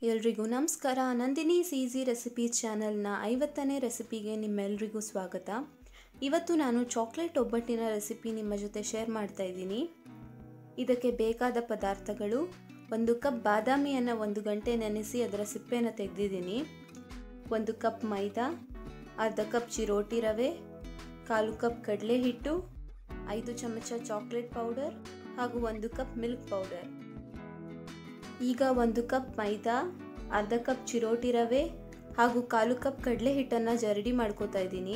ಎಲ್ರಿಗೂ ನಮಸ್ಕಾರ Nandini easy recipes ಚಾನಲ್ನ ಐವತ್ತನೇ ರೆಸಿಪಿಗೆ ನಿಮ್ಮೆಲ್ರಿಗೂ ಸ್ವಾಗತ ಇವತ್ತು ನಾನು ಚಾಕ್ಲೇಟ್ ಒಬ್ಬಟ್ಟಿನ ರೆಸಿಪಿ ನಿಮ್ಮ ಜೊತೆ ಶೇರ್ ಮಾಡ್ತಾ ಇದ್ದೀನಿ ಇದಕ್ಕೆ ಬೇಕಾದ ಪದಾರ್ಥಗಳು ಒಂದು ಕಪ್ ಬಾದಾಮಿಯನ್ನು ಒಂದು ಗಂಟೆ ನೆನೆಸಿ ಅದರ ಸಿಪ್ಪೆನ ತೆಗೆದಿದ್ದೀನಿ ಒಂದು ಕಪ್ ಮೈದಾ ಅರ್ಧ ಕಪ್ ಚಿರೋಟಿ ರವೆ ಕಾಲು ಕಪ್ ಕಡಲೆ ಹಿಟ್ಟು ಐದು ಚಮಚ ಚಾಕ್ಲೇಟ್ ಪೌಡರ್ ಹಾಗೂ ಒಂದು ಕಪ್ ಮಿಲ್ಕ್ ಪೌಡರ್ ಈಗ ಒಂದು ಕಪ್ ಮೈದಾ ಅರ್ಧ ಕಪ್ ಚಿರೋಟಿ ರವೆ ಹಾಗೂ ಕಾಲು ಕಪ್ ಕಡಲೆ ಹಿಟ್ಟನ್ನು ಜರಡಿ ಮಾಡ್ಕೋತಾ ಇದ್ದೀನಿ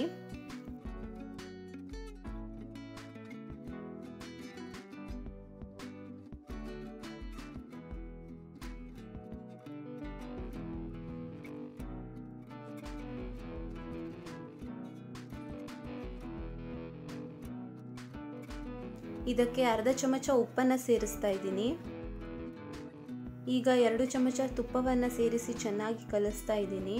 ಇದಕ್ಕೆ ಅರ್ಧ ಚಮಚ ಉಪ್ಪನ್ನು ಸೇರಿಸ್ತಾ ಇದ್ದೀನಿ ಈಗ ಎರಡು ಚಮಚ ತುಪ್ಪವನ್ನು ಸೇರಿಸಿ ಚೆನ್ನಾಗಿ ಕಲಿಸ್ತಾ ಇದ್ದೀನಿ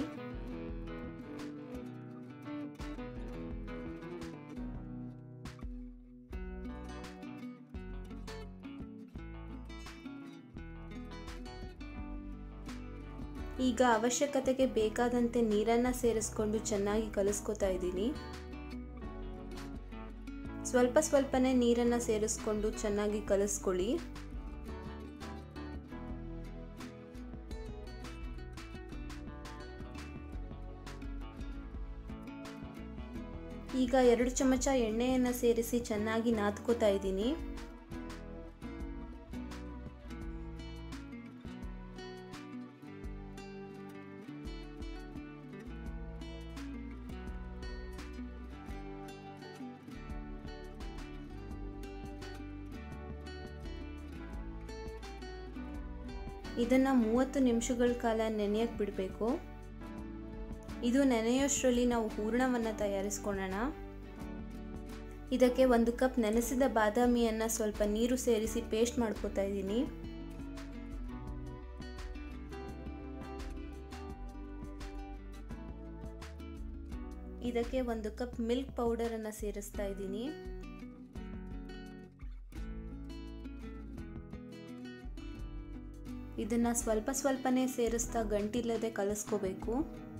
ಈಗ ಅವಶ್ಯಕತೆಗೆ ಬೇಕಾದಂತೆ ನೀರನ್ನು ಸೇರಿಸ್ಕೊಂಡು ಚೆನ್ನಾಗಿ ಕಲಿಸ್ಕೊತಾ ಇದ್ದೀನಿ ಸ್ವಲ್ಪ ಸ್ವಲ್ಪನೇ ನೀರನ್ನು ಸೇರಿಸ್ಕೊಂಡು ಚೆನ್ನಾಗಿ ಕಲಿಸ್ಕೊಳ್ಳಿ ಈಗ ಎರಡು ಚಮಚ ಎಣ್ಣೆಯನ್ನು ಸೇರಿಸಿ ಚೆನ್ನಾಗಿ ನಾದ್ಕೋತಾ ಇದ್ದೀನಿ ಇದನ್ನು ಮೂವತ್ತು ನಿಮಿಷಗಳ ಕಾಲ ನೆನೆಯಕ್ಕೆ ಬಿಡಬೇಕು ಇದು ನೆನೆಯೋಷ್ಟರಲ್ಲಿ ನಾವು ಹೂರಣವನ್ನು ತಯಾರಿಸ್ಕೊಳ್ಳೋಣ ಇದಕ್ಕೆ ಒಂದು ಕಪ್ ನೆನೆಸಿದ ಬಾದಾಮಿಯನ್ನು ಸ್ವಲ್ಪ ನೀರು ಸೇರಿಸಿ ಪೇಸ್ಟ್ ಮಾಡ್ಕೋತಾ ಇದ್ದೀನಿ ಇದಕ್ಕೆ ಒಂದು ಕಪ್ ಮಿಲ್ಕ್ ಪೌಡರನ್ನು ಸೇರಿಸ್ತಾ ಇದ್ದೀನಿ ಇದನ್ನು ಸ್ವಲ್ಪ ಸ್ವಲ್ಪನೇ ಸೇರಿಸ್ತಾ ಗಂಟಿಲ್ಲದೆ ಕಲಿಸ್ಕೋಬೇಕು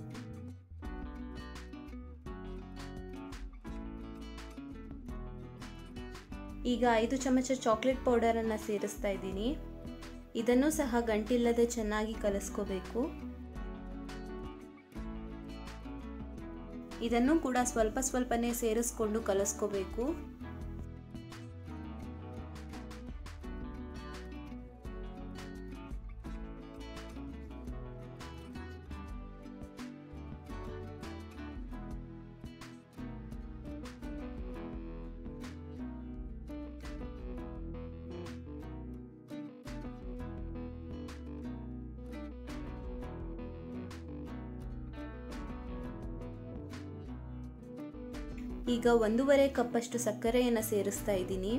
ಈಗ ಐದು ಚಮಚ ಚಾಕ್ಲೇಟ್ ಪೌಡರನ್ನು ಸೇರಿಸ್ತಾ ಇದ್ದೀನಿ ಇದನ್ನು ಸಹ ಗಂಟಿಲ್ಲದೆ ಚೆನ್ನಾಗಿ ಕಲಿಸ್ಕೋಬೇಕು ಇದನ್ನು ಕೂಡ ಸ್ವಲ್ಪ ಸ್ವಲ್ಪನೇ ಸೇರಿಸ್ಕೊಂಡು ಕಲಿಸ್ಕೋಬೇಕು ಈಗ ಒಂದೂವರೆ ಕಪ್ಪಷ್ಟು ಸಕ್ಕರೆಯನ್ನು ಸೇರಿಸ್ತಾ ಇದ್ದೀನಿ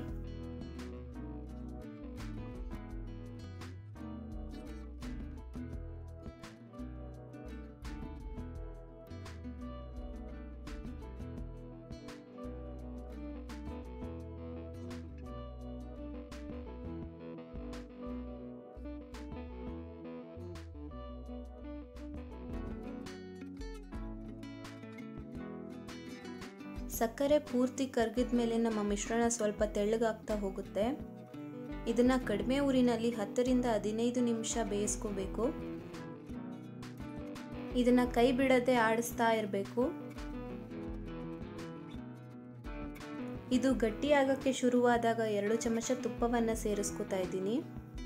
ಸಕ್ಕರೆ ಪೂರ್ತಿ ಕರಗಿದ ಮೇಲೆ ನಮ್ಮ ಮಿಶ್ರಣ ಸ್ವಲ್ಪ ತೆಳ್ಳಗಾಗ್ತಾ ಹೋಗುತ್ತೆ ಇದನ್ನು ಕಡಿಮೆ ಊರಿನಲ್ಲಿ ಹತ್ತರಿಂದ ಹದಿನೈದು ನಿಮಿಷ ಬೇಯಿಸ್ಕೋಬೇಕು ಇದನ್ನು ಕೈ ಬಿಡದೆ ಆಡಿಸ್ತಾ ಇರಬೇಕು ಇದು ಗಟ್ಟಿಯಾಗಕ್ಕೆ ಶುರುವಾದಾಗ ಎರಡು ಚಮಚ ತುಪ್ಪವನ್ನು ಸೇರಿಸ್ಕೊತಾ ಇದ್ದೀನಿ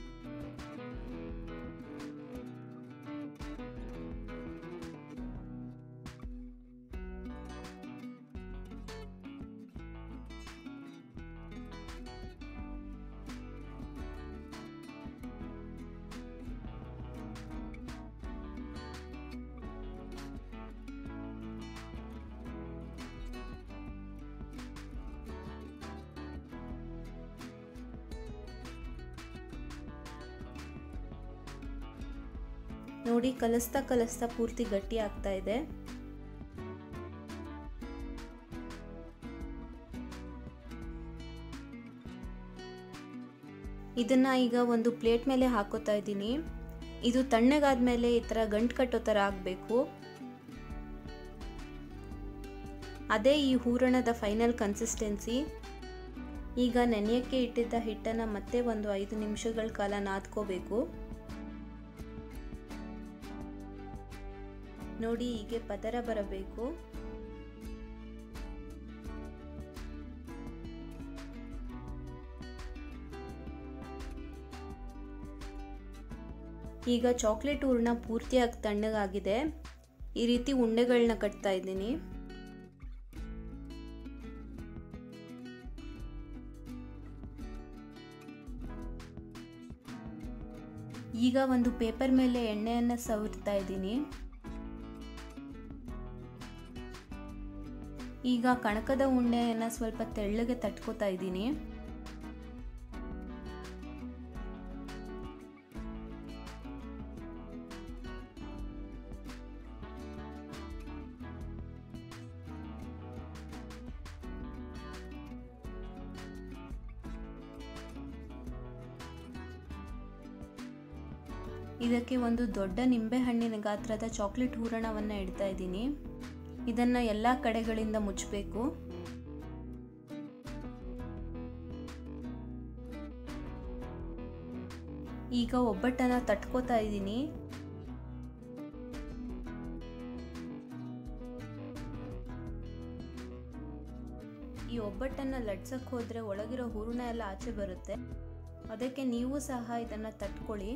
ನೋಡಿ ಕಲಿಸ್ತಾ ಕಲಿಸ್ತಾ ಪೂರ್ತಿ ಗಟ್ಟಿ ಆಗ್ತಾ ಇದೆ ಇದನ್ನ ಈಗ ಒಂದು ಪ್ಲೇಟ್ ಮೇಲೆ ಹಾಕೋತಾ ಇದ್ದೀನಿ ಇದು ತಣ್ಣಗಾದ್ಮೇಲೆ ಈ ಥರ ಗಂಟು ಕಟ್ಟೋ ಥರ ಆಗಬೇಕು ಅದೇ ಈ ಹೂರಣದ ಫೈನಲ್ ಕನ್ಸಿಸ್ಟೆನ್ಸಿ ಈಗ ನೆನೆಯೋಕ್ಕೆ ಇಟ್ಟಿದ್ದ ಹಿಟ್ಟನ್ನು ಮತ್ತೆ ಒಂದು ಐದು ನಿಮಿಷಗಳ ಕಾಲ ನಾದ್ಕೋಬೇಕು ನೋಡಿ ಹೀಗೆ ಪದರ ಬರಬೇಕು ಈಗ ಚಾಕ್ಲೇಟ್ ಹೂರ್ಣ ಪೂರ್ತಿಯಾಗಿ ತಣ್ಣಗಾಗಿದೆ ಈ ರೀತಿ ಉಂಡೆಗಳನ್ನ ಕಟ್ತಾ ಇದ್ದೀನಿ ಈಗ ಒಂದು ಪೇಪರ್ ಮೇಲೆ ಎಣ್ಣೆಯನ್ನು ಸವರ್ತಾ ಇದ್ದೀನಿ ಈಗ ಕಣಕದ ಉಂಡೆಯನ್ನು ಸ್ವಲ್ಪ ತೆಳ್ಳಗೆ ತಟ್ಕೋತಾ ಇದ್ದೀನಿ ಇದಕ್ಕೆ ಒಂದು ದೊಡ್ಡ ನಿಂಬೆಹಣ್ಣಿನ ಗಾತ್ರದ ಚಾಕ್ಲೇಟ್ ಹೂರಣವನ್ನು ಇಡ್ತಾ ಇದ್ದೀನಿ ಇದನ್ನು ಎಲ್ಲ ಕಡೆಗಳಿಂದ ಮುಚ್ಚಬೇಕು ಈಗ ಒಬ್ಬಟ್ಟನ್ನು ತಟ್ಕೋತಾ ಇದ್ದೀನಿ ಈ ಒಬ್ಬಟ್ಟನ್ನು ಲಟ್ಸಕ್ಕೆ ಹೋದರೆ ಒಳಗಿರೋ ಹೂರಣ ಎಲ್ಲ ಆಚೆ ಬರುತ್ತೆ ಅದಕ್ಕೆ ನೀವು ಸಹ ಇದನ್ನು ತಟ್ಕೊಳ್ಳಿ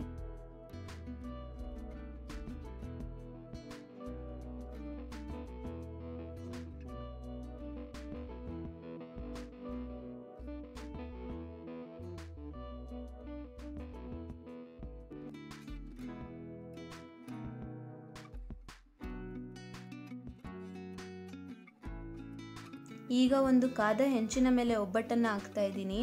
ಈಗ ಒಂದು ಕಾದ ಹೆಂಚಿನ ಮೇಲೆ ಒಬ್ಬಟ್ಟನ್ನು ಹಾಕ್ತಾ ಇದ್ದೀನಿ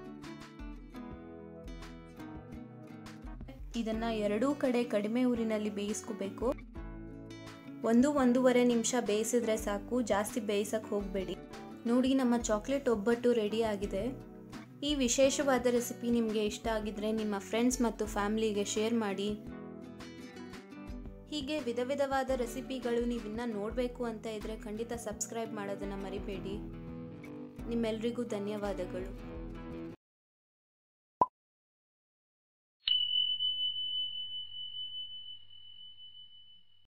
ಇದನ್ನ ಎರಡೂ ಕಡೆ ಕಡಿಮೆ ಊರಿನಲ್ಲಿ ಬೇಯಿಸ್ಕೋಬೇಕು ಒಂದು ಒಂದೂವರೆ ನಿಮಿಷ ಬೇಯಿಸಿದ್ರೆ ಸಾಕು ಜಾಸ್ತಿ ಬೇಯಿಸಕ್ಕೆ ಹೋಗಬೇಡಿ ನೋಡಿ ನಮ್ಮ ಚಾಕ್ಲೇಟ್ ಒಬ್ಬಟ್ಟು ರೆಡಿ ಆಗಿದೆ ಈ ವಿಶೇಷವಾದ ರೆಸಿಪಿ ನಿಮಗೆ ಇಷ್ಟ ಆಗಿದ್ರೆ ನಿಮ್ಮ ಫ್ರೆಂಡ್ಸ್ ಮತ್ತು ಫ್ಯಾಮ್ಲಿಗೆ ಶೇರ್ ಮಾಡಿ ಹೀಗೆ ವಿಧ ವಿಧವಾದ ರೆಸಿಪಿಗಳು ನೀವಿನ್ನ ನೋಡಬೇಕು ಅಂತ ಇದ್ದರೆ ಖಂಡಿತ ಸಬ್ಸ್ಕ್ರೈಬ್ ಮಾಡೋದನ್ನು ಮರಿಬೇಡಿ ನಿಮ್ಮೆಲ್ರಿಗೂ ಧನ್ಯವಾದಗಳು